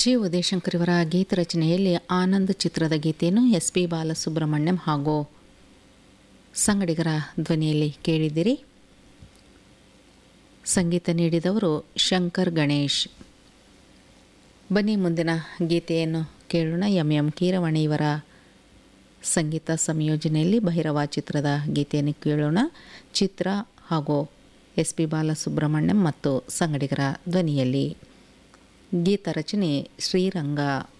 G Udayashankar ಇವರ ಗೀತರಚನೆಯಲ್ಲಿ ಆನಂದ್ ಚಿತ್ರದ ಗೀತೆಯನ್ನು ಎಸ್ ಪಿ ಬಾಲಸುಬ್ರಹ್ಮಣ್ಯಂ ಹಾಗೂ ಸಂಗಡಿಗರ ಧ್ವನಿಯಲ್ಲಿ ಕೇಳಿದಿರಿ ಸಂಗೀತ ನೀಡಿದವರು ಶಂಕರ್ ಗಣೇಶ್ ಬನ್ನಿ ಮುಂದಿನ ಗೀತೆಯನ್ನು ಕೇಳೋಣ ಎಂ ಎಂ ಕೀರವಾಣಿ ಇವರ ಸಂಗೀತ ಸಂಯೋಜನೆಯಲ್ಲಿ ಭೈರವ ಚಿತ್ರದ ಗೀತೆಯನ್ನು ಕೇಳೋಣ ಚಿತ್ರ ಹಾಗೂ ಎಸ್ ಪಿ ಬಾಲಸುಬ್ರಹ್ಮಣ್ಯಂ ಮತ್ತು ಸಂಗಡಿಗರ ಧ್ವನಿಯಲ್ಲಿ ಗೀತ ರಚನೆ ಶ್ರೀರಂಗ